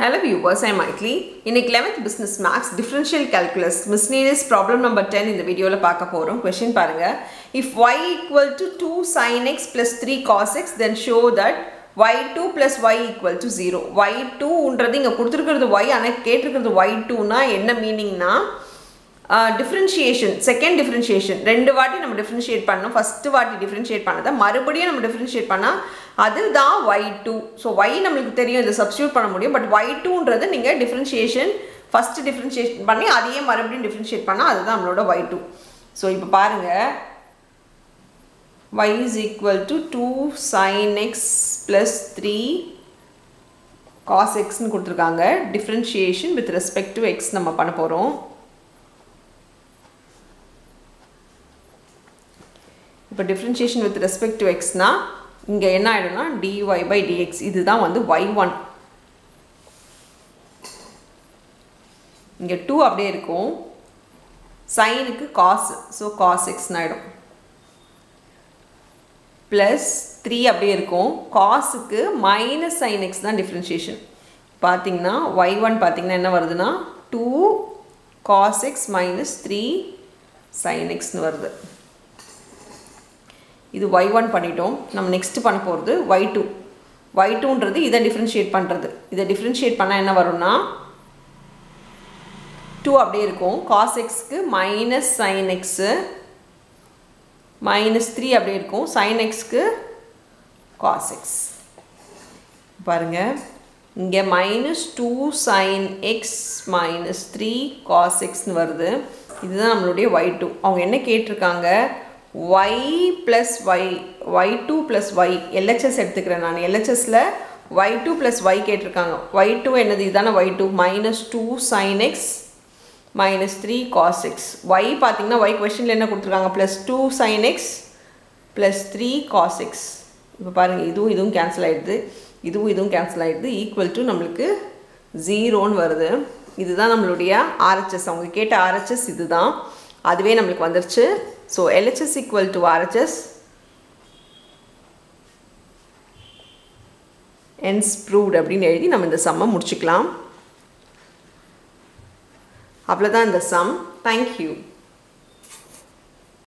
Hello viewers, I am Maitli. இன்னைக்கு 11th business max differential calculus miscellaneous problem number 10 இந்த வீடியோவில் பார்க்க போகிறோம் கொஷின் பாருங்க if y equal to 2 sin x plus 3 cos x then show that y2 plus y equal to 0 y2ன்றது இங்கே கொடுத்துருக்கிறது y ஆனால் கேட்டிருக்கிறது y2னா என்ன மீனிங்னா டிஃப்ரென்ஷியேஷன் செகண்ட் டிஃப்ரென்ஷியேஷன் ரெண்டு வாட்டி நம்ம டிஃப்ரென்ஷியேட் பண்ணோம் ஃபஸ்ட்டு வாட்டி டிஃப்ரென்ஷியேட் பண்ணதை மறுபடியும் நம்ம டிஃப்ரென்ஷியேட் பண்ணால் அதுதான் ஒய் டூ ஸோ ஒய் நம்மளுக்கு தெரியும் இதை சப்ஸ்டியூட் பண்ண முடியும் பட் ஒய் டூன்றது நீங்கள் டிஃப்ரென்ஷியேஷன் ஃபஸ்ட்டு டிஃப்ரென்ஷியேஷன் பண்ணி அதையே மறுபடியும் டிஃப்ரென்ஷியேட் பண்ணால் அதுதான் நம்மளோட ஒய் டூ ஸோ இப்போ பாருங்கள் y is equal to 2 sin x plus 3 cos x னு கொடுத்துருக்காங்க differentiation with respect to x நம்ம பண்ண போகிறோம் இப்போ டிஃப்ரென்ஷியேஷன் வித் ரெஸ்பெக்ட் டு எக்ஸ்னா இங்கே என்ன ஆகிடும்னா டிஒய் பை டிஎக்ஸ் இதுதான் வந்து ஒய் ஒன் இங்கே டூ அப்படியே இருக்கும் சைனுக்கு காஸ் ஸோ காஸ் எக்ஸ்னு ஆகிடும் ப்ளஸ் த்ரீ அப்படியே இருக்கும் காஸுக்கு மைனஸ் சைன் எக்ஸ் தான் டிஃப்ரென்ஷியேஷன் பார்த்தீங்கன்னா ஒய் ஒன் பார்த்தீங்கன்னா என்ன வருதுன்னா two cos x minus three sine எக்ஸ்னு வருது இது ஒய் ஒன் பண்ணிட்டோம் நம்ம நெக்ஸ்ட்டு பண்ண போகிறது ஒய் டூ ஒய் டூன்றது இதை டிஃப்ரென்ஷியேட் பண்ணுறது இதை டிஃப்ரென்ஷியேட் பண்ணால் என்ன வரும்னா டூ அப்படியே இருக்கும் காஸ் எக்ஸ்க்கு minus sine x minus three அப்படியே இருக்கும் சைன் எக்ஸ்க்கு காஸ் எக்ஸ் பாருங்கள் இங்கே minus two sine x minus three cos எக்ஸ்னு வருது இதுதான் நம்மளுடைய ஒய் டூ அவங்க என்ன கேட்டிருக்காங்க y plus y y two plus y LHS எடுத்துக்கிறேன் நான் எல்ஹெச்எஸில் ஒய் டூ ப்ளஸ் ஒய் கேட்டிருக்காங்க ஒய் டூ என்னது இதுதானே y two minus two sine x minus three cos x y பார்த்தீங்கன்னா ஒய் கொஷனில் என்ன கொடுத்துருக்காங்க plus two sine x plus three cos x இப்போ பாருங்கள் இதுவும் இதுவும் கேன்சல் ஆகிடுது இதுவும் இதுவும் கேன்சல் ஆகிடுது ஈக்குவல் டு நம்மளுக்கு ஜீரோன்னு வருது இதுதான் நம்மளுடைய ஆர்ஹெச்எஸ் அவங்க கேட்ட ஆர்ஹெச்எஸ் இதுதான் அதுவே நம்மளுக்கு வந்துருச்சு so LHS equal to RHS hence proved அப்படின்னு எழுதி நம்ம இந்த சம்மை முடிச்சுக்கலாம் அவ்வளோதான் இந்த சம் தேங்க்யூ